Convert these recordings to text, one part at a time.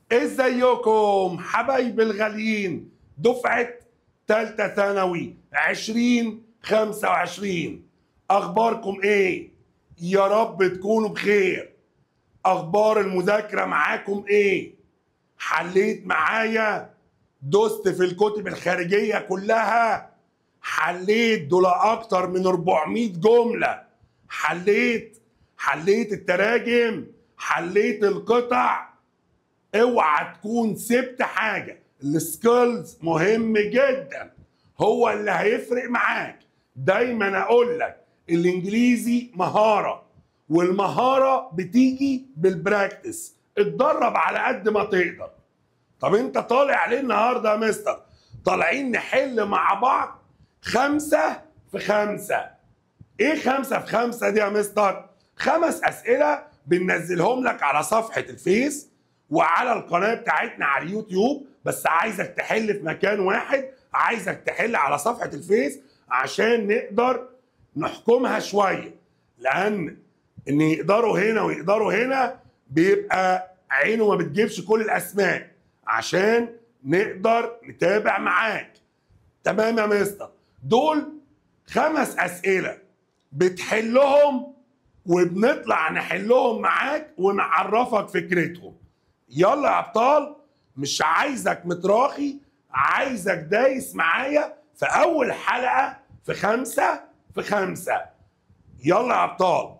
ازيكم حبايب الغاليين دفعة تالتة ثانوي عشرين خمسة وعشرين أخباركم إيه؟ يا رب تكونوا بخير أخبار المذاكرة معاكم إيه؟ حليت معايا دوست في الكتب الخارجية كلها حليت دول أكتر من 400 جملة حليت حليت التراجم حليت القطع اوعى تكون سبت حاجه السكيلز مهم جدا هو اللي هيفرق معاك دايما اقول لك الانجليزي مهاره والمهاره بتيجي بالبراكتس اتدرب على قد ما تقدر طب انت طالع ليه النهارده يا مستر طالعين نحل مع بعض خمسة في خمسة ايه خمسة في خمسة دي يا مستر خمس اسئلة بننزلهم لك على صفحة الفيس وعلى القناه بتاعتنا على اليوتيوب بس عايزك تحل في مكان واحد عايزك تحل على صفحه الفيس عشان نقدر نحكمها شويه لان ان يقدروا هنا ويقدروا هنا بيبقى عينه ما بتجيبش كل الاسماء عشان نقدر نتابع معاك تمام يا مستر دول خمس اسئله بتحلهم وبنطلع نحلهم معاك ونعرفك فكرتهم يلا يا ابطال مش عايزك متراخي عايزك دايس معايا في اول حلقه في خمسه في خمسه يلا يا ابطال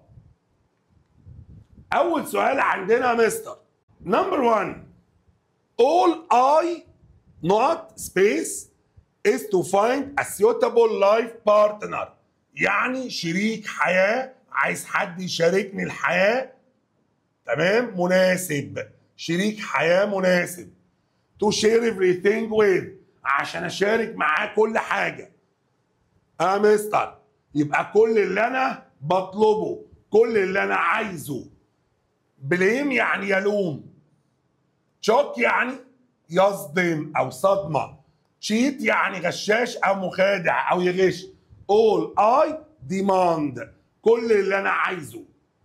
اول سؤال عندنا يا مستر نمبر 1 all I not space is to find a suitable life partner يعني شريك حياه عايز حد يشاركني الحياه تمام مناسب شريك حياه مناسب to share everything with عشان اشارك معاه كل حاجه اه مستر يبقى كل اللي انا بطلبه كل اللي انا عايزه بليم يعني يلوم تشوك يعني يصدم او صدمه تشيت يعني غشاش او مخادع او يغش all I demand كل اللي انا عايزه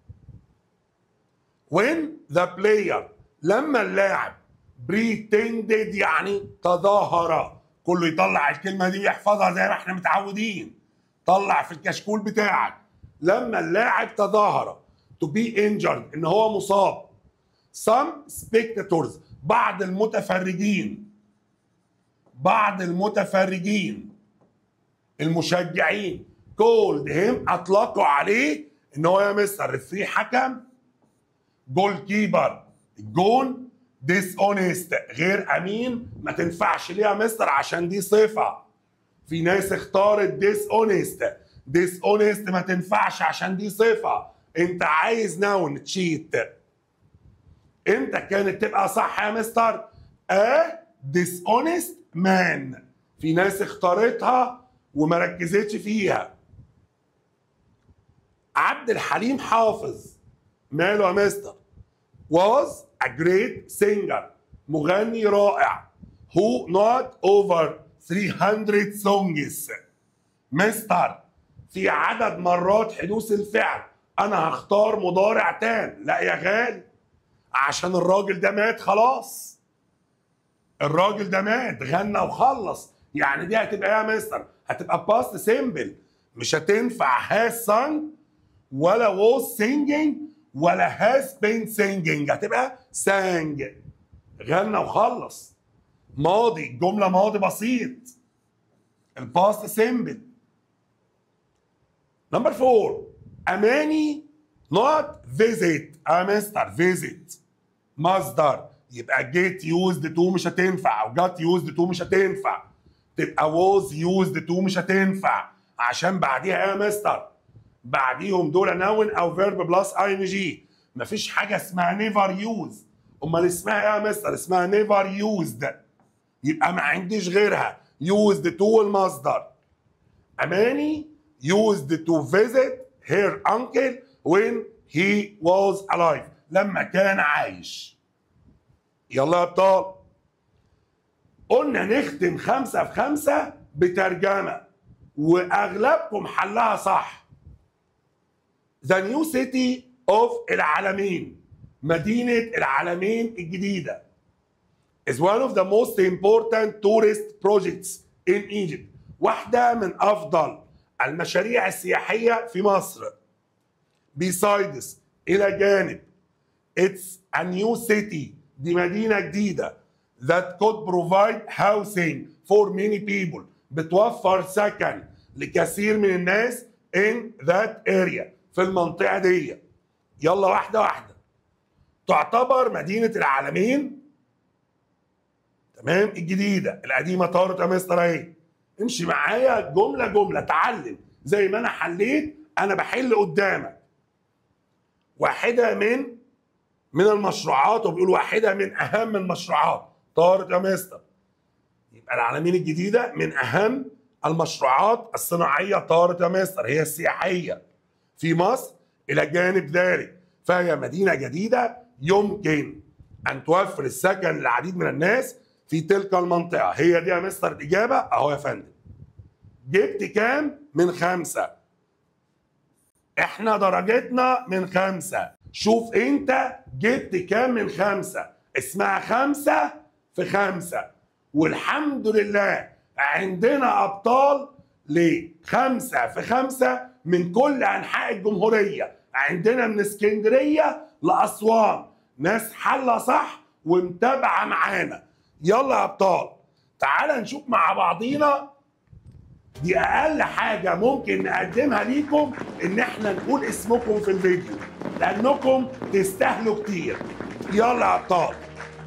when the player لما اللاعب بريتندد يعني تظاهر كله يطلع الكلمه دي ويحفظها زي ما احنا متعودين طلع في الكشكول بتاعك لما اللاعب تظاهر to be injured ان هو مصاب some spectators بعض المتفرجين بعض المتفرجين المشجعين called him اطلقوا عليه ان هو يا مستر رفري حكم جول كيبر الجون ديس اونست غير امين ما تنفعش ليه يا مستر عشان دي صفه في ناس اختارت ديس اونست ديس اونست ما تنفعش عشان دي صفه انت عايز نون تشيت امتى كانت تبقى صح يا مستر ا ديس اونست مان في ناس اختارتها وما ركزتش فيها عبد الحليم حافظ ماله يا مستر was a great singer مغني رائع who not over 300 songs مستر في عدد مرات حدوث الفعل انا هختار مضارع تام لا يا غالي عشان الراجل ده مات خلاص الراجل ده مات غنى وخلص يعني دي هتبقى ايه يا مستر هتبقى باست سيمبل مش هتنفع هاز سانج ولا was singing ولا has been singing هتبقى sang غنى وخلص ماضي جملة ماضي بسيط الباست سيمبل نمبر فور أماني not visit اه مستر visit مصدر يبقى get used to مش هتنفع او got used to مش هتنفع تبقى was used to مش هتنفع عشان بعديها يا مستر بعديهم دول نون او فيرب بلس اي ان جي مفيش حاجه اسمها نيفر يوز امال اسمها ايه يا مستر اسمها نيفر يوزد يبقى ما عنديش غيرها يوزد تو المصدر اماني يوزد تو فيزيت هير انكل when he was alive لما كان عايش يلا يا ابطال قلنا نختم خمسة في خمسة بترجمة وأغلبكم حلها صح ذا نيو سيتي اوف العالمين مدينة العالمين الجديدة is one of the most important tourist projects in Egypt واحدة من أفضل المشاريع السياحية في مصر besides إلى جانب it's a new city دي مدينة جديدة that could provide housing for many people بتوفر سكن لكثير من الناس in that area في المنطقة دي يلا واحدة واحدة تعتبر مدينة العالمين تمام الجديدة القديمة طارت يا مستر اهي امشي معايا جملة جملة اتعلم زي ما انا حليت انا بحل قدامك واحدة من من المشروعات وبيقول واحدة من اهم المشروعات طارت يا مستر يبقى العالمين الجديدة من اهم المشروعات الصناعية طارت يا مستر هي السياحية في مصر إلى جانب ذلك فهي مدينة جديدة يمكن أن توفر السكن للعديد من الناس في تلك المنطقة هي دي يا مستر الإجابة أهو يا فندم جبت كام من خمسة احنا درجتنا من خمسة شوف انت جبت كام من خمسة اسمها خمسة في خمسة والحمد لله عندنا أبطال لخمسة في خمسة من كل أنحاء الجمهورية عندنا من اسكندرية لأسوان ناس حلة صح ومتابعة معانا يلا يا أبطال تعال نشوف مع بعضينا دي أقل حاجة ممكن نقدمها ليكم إن إحنا نقول اسمكم في الفيديو لأنكم تستاهلوا كتير يلا يا أبطال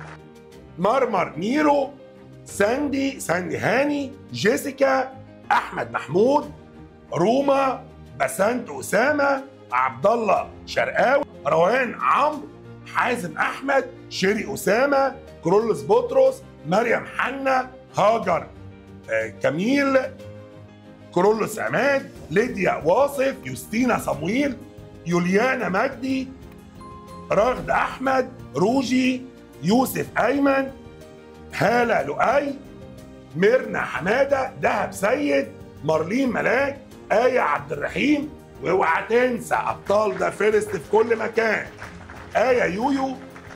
مرمر ميرو ساندي ساندي هاني جيسيكا احمد محمود روما بسنت اسامه عبد الله شرقاوي روان عمرو حازم احمد شيري اسامه كرولس بطرس مريم حنا هاجر آه، كميل كرولس عماد ليديا واصف يوستينا صمويل يوليانا مجدي رغد احمد روجي يوسف ايمن هالة لؤي ميرنا حمادة دهب سيد مارلين ملاك آية عبد الرحيم واوعى تنسى أبطال ده فيرست في كل مكان آية يويو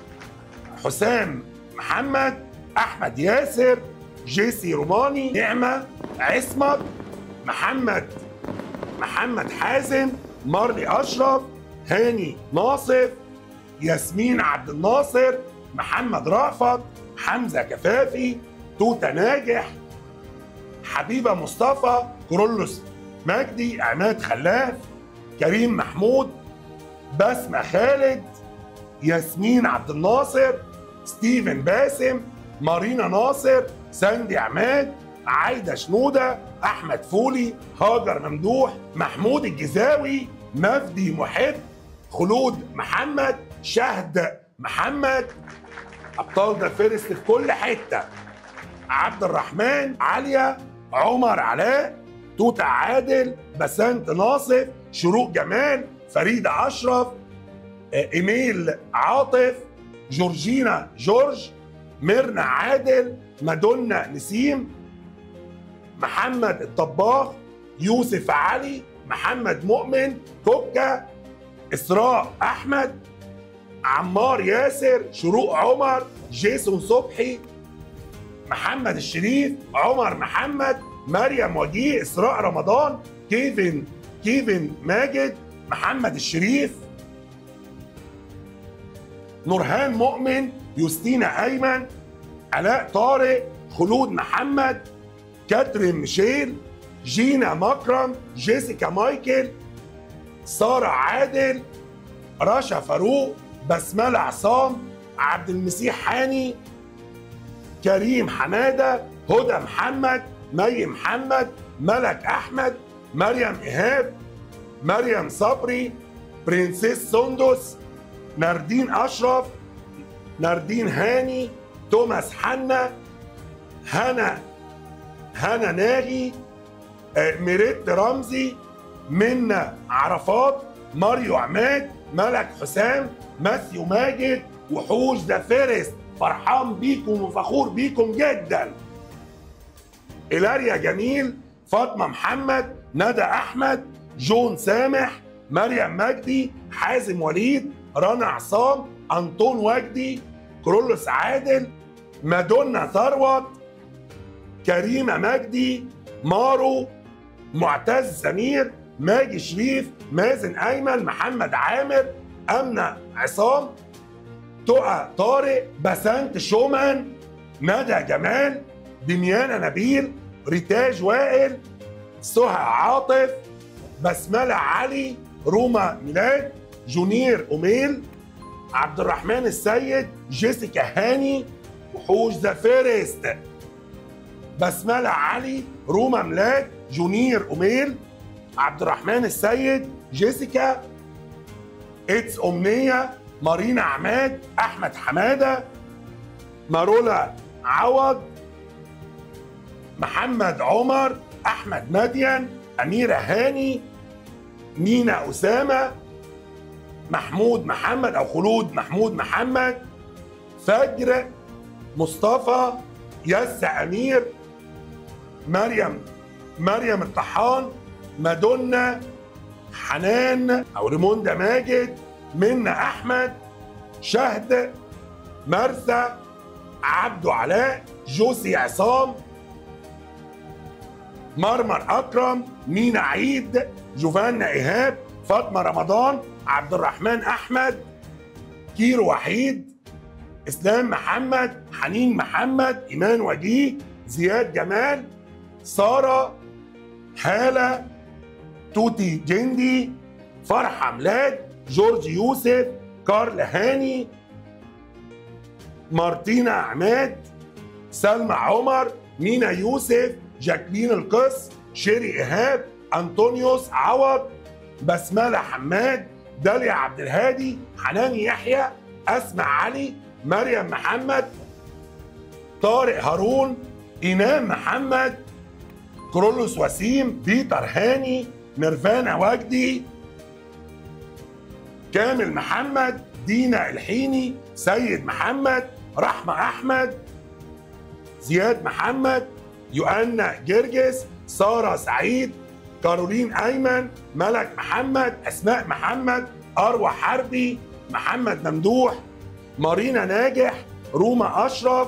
حسام محمد أحمد ياسر جيسي روماني نعمة عصمت محمد محمد حازم مارلي أشرف هاني ناصف ياسمين عبد الناصر محمد رأفت حمزه كفافي توته ناجح حبيبه مصطفى كرولوس مجدي عماد خلاف كريم محمود بسمه خالد ياسمين عبد الناصر ستيفن باسم مارينا ناصر ساندي عماد عايدة شنودة أحمد فولي هاجر ممدوح محمود الجزاوي مفدي محب خلود محمد شهد محمد ابطال ده فيرست في كل حته عبد الرحمن عليا عمر علاء توتا عادل بسنت ناصف شروق جمال فريدة أشرف آه، إيميل عاطف جورجينا جورج ميرنا عادل مادونا نسيم محمد الطباخ يوسف علي محمد مؤمن كوكا إسراء أحمد عمار ياسر شروق عمر جيسون صبحي محمد الشريف عمر محمد مريم وجيه اسراء رمضان كيفن كيفن ماجد محمد الشريف نورهان مؤمن يوستينا ايمن علاء طارق خلود محمد كاترين ميشيل جينا مكرم جيسيكا مايكل سارة عادل رشا فاروق بسملة عصام عبد المسيح حاني كريم حمادة هدى محمد مي محمد ملك أحمد مريم إيهاب مريم صبري برنسيس سندس ناردين أشرف ناردين هاني توماس حنا هنا هنا ناغي آه، ميريت رمزي منا عرفات ماريو عماد ملك حسام ماثيو ماجد وحوش ذا فيرست فرحان بيكم وفخور بيكم جدا إلاريا جميل فاطمة محمد ندى أحمد جون سامح مريم مجدي حازم وليد رنا عصام أنطون وجدي كرولوس عادل مادونا ثروت كريمة مجدي مارو معتز سمير ماجي شريف مازن أيمن محمد عامر أمنة عصام تقى طارق بسنت شومان ندى جمال دميانة نبيل ريتاج وائل سهى عاطف بسملة علي روما ميلاد جونير أميل عبد الرحمن السيد جيسيكا هاني وحوش ذا فيرست بسملة علي روما ميلاد جونير أميل عبد الرحمن السيد جيسيكا اتس أمنية مارينا عماد أحمد حمادة مارولا عوض محمد عمر أحمد مدين أميرة هاني مينا أسامة محمود محمد أو خلود محمود محمد فجر مصطفى يس أمير مريم مريم الطحان مادونا حنان أو ريموندا ماجد منى أحمد شهد مرثى عبدو علاء جوسي عصام مرمر اكرم مينا عيد جوفانا ايهاب فاطمه رمضان عبد الرحمن احمد كيرو وحيد اسلام محمد حنين محمد ايمان وجيه زياد جمال ساره هاله توتي جندي فرحه ميلاد جورج يوسف كارل هاني مارتينا عماد سلمى عمر مينا يوسف جاكلين القس شيري ايهاب انطونيوس عوض بسمله حماد داليا عبد الهادي حنان يحيى اسمع علي مريم محمد طارق هارون ايمان محمد كرولوس وسيم بيتر هاني نيرفانا وجدي كامل محمد دينا الحيني سيد محمد رحمة أحمد زياد محمد يوأنا جرجس سارة سعيد كارولين أيمن ملك محمد أسماء محمد أروى حربي محمد ممدوح مارينا ناجح روما أشرف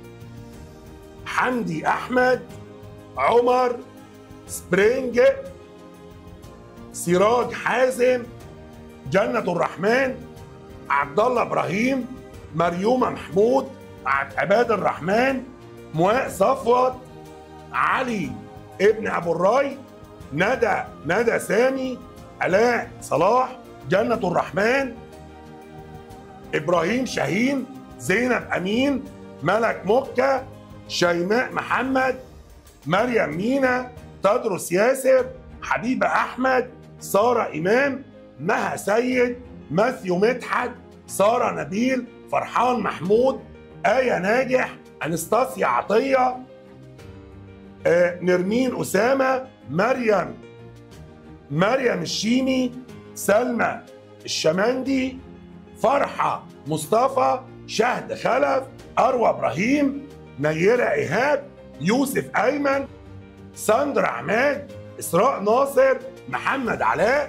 حمدي أحمد عمر سبرينج سراج حازم جنة الرحمن عبد الله ابراهيم مريومه محمود عباد الرحمن مواء صفوت علي ابن ابو الراي ندى ندى سامي الاء صلاح جنة الرحمن ابراهيم شاهين زينب امين ملك مكة شيماء محمد مريم مينا تدرس ياسر حبيبة احمد سارة امام مها سيد ماثيو مدحت سارة نبيل فرحان محمود آية ناجح أنستاسيا عطية آه، نرمين أسامة مريم مريم الشيمي سلمى الشمندي فرحة مصطفى شهد خلف أروى إبراهيم نيرة إيهاب يوسف أيمن ساندرا عماد إسراء ناصر محمد علاء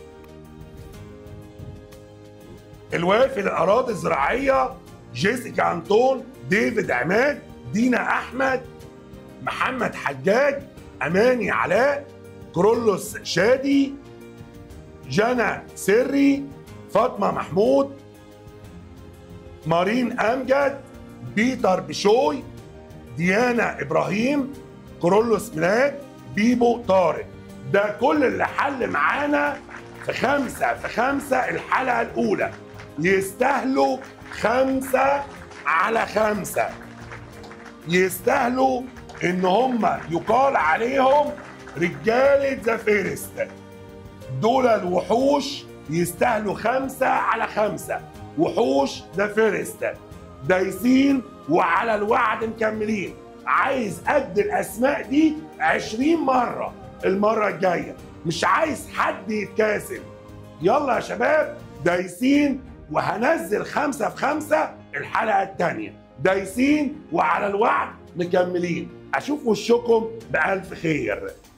الوافد الأراضي الزراعية جيسيكا أنطون ديفيد عماد دينا أحمد محمد حجاج أماني علاء كرولوس شادي جنى سري فاطمة محمود مارين أمجد بيتر بشوي ديانا إبراهيم كرولوس ميلاد بيبو طارق ده كل اللي حل معانا في خمسة في خمسة الحلقة الأولى يستاهلوا خمسة على خمسة يستاهلوا إن هم يقال عليهم رجالة ذا فيرست دول الوحوش يستاهلوا خمسة على خمسة وحوش ذا فيرست دايسين وعلى الوعد مكملين عايز قد الأسماء دي عشرين مرة المرة الجاية مش عايز حد يتكاسل يلا يا شباب دايسين وهنزل خمسة في خمسة الحلقة التانية دايسين وعلى الوعد مكملين أشوف وشكم بألف خير